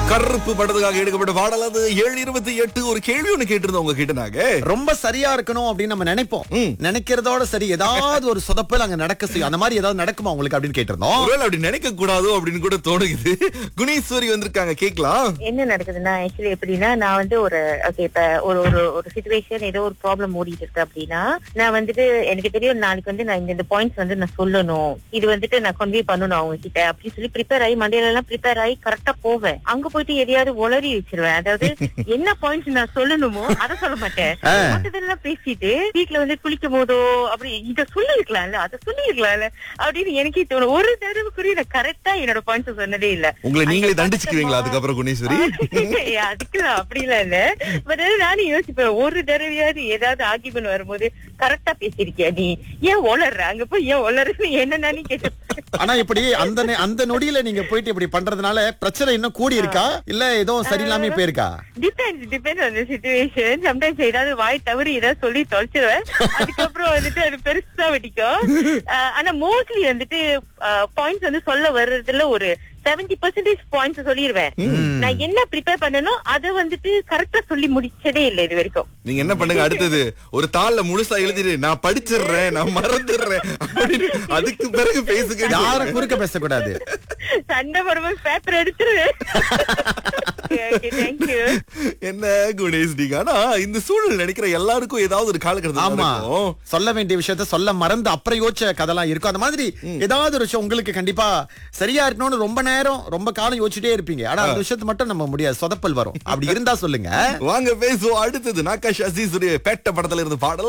கருப்பு படத்துக்காக எடுக்கப்பட்ட பாடல் அது ஏழு இருபத்தி எட்டு ஒரு கேள்வி ஒண்ணு கேட்டிருந்தோம் உங்க கிட்ட நாங்க ரொம்ப சரியா இருக்கணும் அப்படின்னு நம்ம நினைப்போம் ம். நினைக்கிறதோட சரி ஏதாவது ஒரு சொதப்பல் அங்க நடக்க செய்யும் அந்த மாதிரி ஏதாவது நடக்குமா உங்களுக்கு அப்படின்னு கேட்டிருந்தோம் ஒருவேளை அப்படி நினைக்க கூடாதோ அப்படின்னு கூட தோணுது குணீஸ்வரி வந்திருக்காங்க கேக்கலாம் என்ன நடக்குதுன்னா ஆக்சுவலி எப்படின்னா நான் வந்து ஒரு ஓகே இப்ப ஒரு ஒரு ஒரு சுச்சுவேஷன் ஏதோ ஒரு ப்ராப்ளம் ஓடிட்டு இருக்கு அப்படின்னா நான் வந்துட்டு எனக்கு தெரியும் நாளைக்கு வந்து நான் இந்த இந்த பாயிண்ட்ஸ் வந்து நான் சொல்லணும் இது வந்துட்டு நான் கன்வே பண்ணணும் அவங்க கிட்ட அப்படின்னு சொல்லி ப்ரிப்பேர் ஆகி மண்டையில எல்லாம் ப்ரிப்பேர் ஆகி கரெக்டா போவேன் அங்க போயிட்டு எதையாவது உளறி வச்சிருவேன் அதாவது என்ன பாயிண்ட்ஸ் நான் சொல்லணுமோ அதை சொல்ல மாட்டேன் மத்ததெல்லாம் பேசிட்டு வீட்டுல வந்து குளிக்கும் போதோ அப்படி இத சொல்லிருக்கலாம்ல அதை சொல்லிருக்கலாம்ல அப்படின்னு எனக்கே தோணும் ஒரு தடவை கூட நான் கரெக்டா என்னோட பாயிண்ட்ஸ் சொன்னதே இல்ல உங்களை நீங்களே தண்டிச்சுக்குவீங்களா அதுக்கப்புறம் குணீஸ்வரி ஏய், அதுக்குலாம் அப்படிலாம் இல்ல பட் நானும் யோசிப்பேன் ஒரு தடவையாவது ஏதாவது ஆர்கியூமெண்ட் வரும்போது கரெக்டா பேசிருக்கியா நீ ஏன் ஒளர்ற அங்க போய் ஏன் ஒளர்றன்னு என்ன நானே கேட்டு ஆனா இப்படி அந்த நே- அந்த நொடியில நீங்க போயிட்டு இப்படி பண்றதுனால பிரச்சனை இன்னும் கூடி இருக்கா இல்ல ஏதோ சரியில்லாம போயிருக்கா depends depends on situation sometimes ஏதாவது வாய் தவறி ஏதாவது சொல்லி தொலைச்சிருவேன் அதுக்கப்புறம் வந்துட்டு அது பெருசா வெடிக்கும் அஹ், ஆனா மோஸ்ட்லி வந்துட்டு பாயிண்ட்ஸ் வந்து சொல்ல வர்றதுல ஒரு 70% பர்சன்டேஜ் பாயிண்ட்ஸ் சொல்லிடுவேன் நான் என்ன ப்ரிப்பேர் பண்ணணும் அதை வந்துட்டு கரெக்டா சொல்லி முடிச்சதே இல்லை இது வரைக்கும் நீங்க என்ன பண்ணுங்க அடுத்தது ஒரு தாள்ல முழுசா எழுதிட்டு நான் படிச்சிடுறேன் நான் மறந்துடுறேன் அப்படின்னு அதுக்கு பிறகு பேசுங்க யார குறுக்க பேசக்கூடாது சண்டை வரும்போது பேப்பர் எடுத்துருவேன் தேங்க்யூ என்ன குணேஷ் நீங்க ஆனா இந்த சூழல் நினைக்கிற எல்லாருக்கும் ஏதாவது ஒரு காலகட்டத்தில் ஆமா நடக்கும். சொல்ல வேண்டிய விஷயத்த சொல்ல மறந்து அப்புறம் யோசிச்ச கதெல்லாம் இருக்கும் அந்த மாதிரி ஏதாவது ஒரு விஷயம் உங்களுக்கு கண்டிப்பா சரியா இருக்கணும்னு ரொம்ப நேரம் ரொம்ப காலம் யோசிச்சுட்டே இருப்பீங்க ஆனா அந்த விஷயத்தை மட்டும் நம்ம முடியாது சொதப்பல் வரும் அப்படி இருந்தா சொல்லுங்க வாங்க பேசுவோம் அடுத்தது நாகாஷ் அசீஸ் பேட்ட படத்துல இருந்து பாடல்